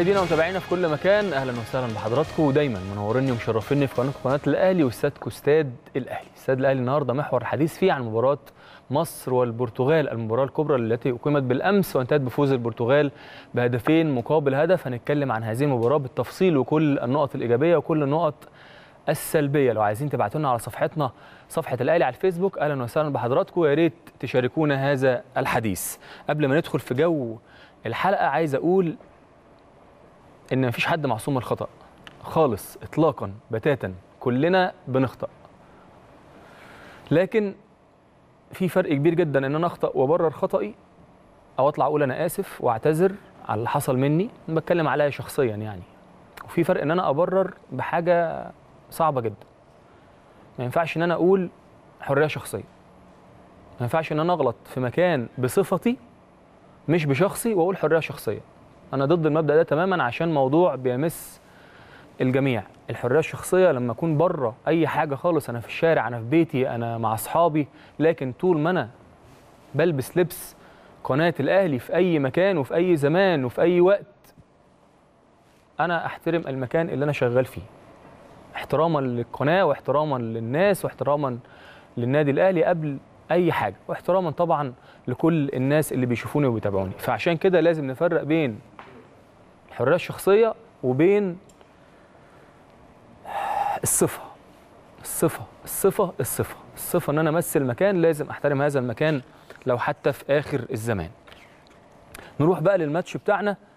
مشاهدينا ومتابعينا في كل مكان اهلا وسهلا بحضراتكم ودايما منوريني ومشرفيني في قناتكم قناه الاهلي واستادكم استاد الاهلي استاد الاهلي النهارده محور الحديث فيه عن مباراه مصر والبرتغال المباراه الكبرى التي اقيمت بالامس وانتهت بفوز البرتغال بهدفين مقابل هدف هنتكلم عن هذه المباراه بالتفصيل وكل النقط الايجابيه وكل النقط السلبيه لو عايزين تبعتوا لنا على صفحتنا صفحه الاهلي على الفيسبوك اهلا وسهلا بحضراتكم يا ريت تشاركونا هذا الحديث قبل ما ندخل في جو الحلقه عايز اقول ان مفيش حد معصوم من الخطا خالص اطلاقا بتاتا كلنا بنخطا لكن في فرق كبير جدا ان انا اخطا وابرر خطأي او اطلع اقول انا اسف واعتذر على اللي حصل مني أنا بتكلم عليا شخصيا يعني وفي فرق ان انا ابرر بحاجه صعبه جدا ما ينفعش ان انا اقول حريه شخصيه ما ينفعش ان انا اغلط في مكان بصفتي مش بشخصي واقول حريه شخصيه انا ضد المبدا ده تماما عشان موضوع بيمس الجميع الحريه الشخصيه لما اكون بره اي حاجه خالص انا في الشارع انا في بيتي انا مع اصحابي لكن طول ما انا بلبس لبس قناه الاهلي في اي مكان وفي اي زمان وفي اي وقت انا احترم المكان اللي انا شغال فيه احتراما للقناه واحتراما للناس واحتراما للنادي الاهلي قبل اي حاجه واحتراما طبعا لكل الناس اللي بيشوفوني وبيتابعوني فعشان كده لازم نفرق بين الحريه الشخصيه وبين الصفه الصفه الصفه الصفه الصفه ان انا امثل مكان لازم احترم هذا المكان لو حتى في اخر الزمان نروح بقى للماتش بتاعنا